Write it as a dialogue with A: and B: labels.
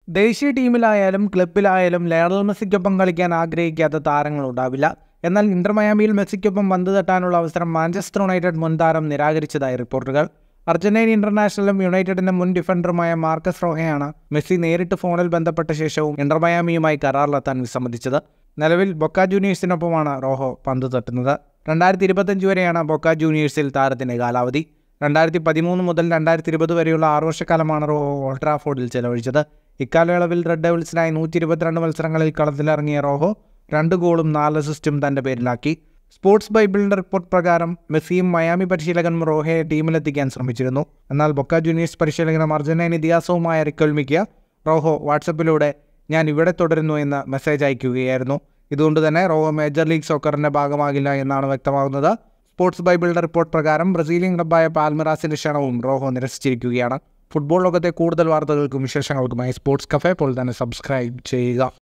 A: ദേശീയ ടീമിലായാലും ക്ലബിലായാലും ലയണൽ മെസ്സിക്കൊപ്പം കളിക്കാൻ ആഗ്രഹിക്കാത്ത താരങ്ങളുണ്ടാവില്ല എന്നാൽ ഇന്റർ മയാമിയിൽ മെസ്സിക്കൊപ്പം പന്ത് തട്ടാനുള്ള അവസരം മാഞ്ചസ്റ്റർ യുണൈറ്റഡ് മുൻ താരം നിരാകരിച്ചതായി റിപ്പോർട്ടുകൾ അർജന്റീന ഇന്റർനാഷണലും യുണൈറ്റഡിന്റെ മുൻ ഡിഫൻഡറുമായ മാർക്കസ് റോഹയാണ് മെസ്സി നേരിട്ട് ഫോണിൽ ബന്ധപ്പെട്ട ശേഷവും ഇന്റർ മയാമിയുമായി കരാറിലെത്താൻ വിസമ്മതിച്ചത് നിലവിൽ ബൊക്ക ജൂനിയേഴ്സിനൊപ്പമാണ് റോഹോ പന്ത് തട്ടുന്നത് രണ്ടായിരത്തി ഇരുപത്തഞ്ച് വരെയാണ് ബൊക്ക ജൂനിയേഴ്സിൽ താരത്തിന്റെ കാലാവധി രണ്ടായിരത്തി പതിമൂന്ന് മുതൽ രണ്ടായിരത്തി ഇരുപത് വരെയുള്ള ആറ് വർഷക്കാലമാണ് റോഹോ ഓൾട്രാഫോർഡിൽ ചെലവഴിച്ചത് ഇക്കാലയളവിൽ റെഡ് ഡെവിൾസിനായി നൂറ്റി ഇരുപത്തിരണ്ട് മത്സരങ്ങളിൽ കളത്തിലിറങ്ങിയ റോഹോ രണ്ട് ഗോളും നാല് അസിസ്റ്റും തന്റെ പേരിലാക്കി സ്പോർട്സ് ബൈബിളിന്റെ റിപ്പോർട്ട് പ്രകാരം മെസ്സിയും മയാമി പരിശീലകൻ റോഹയെ ടീമിലെത്തിക്കാൻ ശ്രമിച്ചിരുന്നു എന്നാൽ ബൊക്ക ജൂനിയേഴ്സ് പരിശീലകനും അർജന്റീന ഇതിഹാസവുമായ റിക്കൊൽമിക്ക റോഹോ വാട്സപ്പിലൂടെ ഞാൻ ഇവിടെ തുടരുന്നു എന്ന് മെസ്സേജ് അയക്കുകയായിരുന്നു ഇതുകൊണ്ട് തന്നെ റോഹോ മേജർ ലീഗ് സോക്കറിന്റെ ഭാഗമാകില്ല എന്നാണ് വ്യക്തമാകുന്നത് സ്പോർട്സ് ബൈബിളിന്റെ റിപ്പോർട്ട് പ്രകാരം ബ്രസീലിയൻ ക്ലബായ പാൽമിറാസിന്റെ ക്ഷണവും റോഹോ നിരസിച്ചിരിക്കുകയാണ് ഫുട്ബോൾ ലോകത്തെ കൂടുതൽ വാർത്തകൾക്കും വിശേഷങ്ങൾക്കുമായി സ്പോർട്സ് കഫേ പോലെ തന്നെ സബ്സ്ക്രൈബ് ചെയ്യുക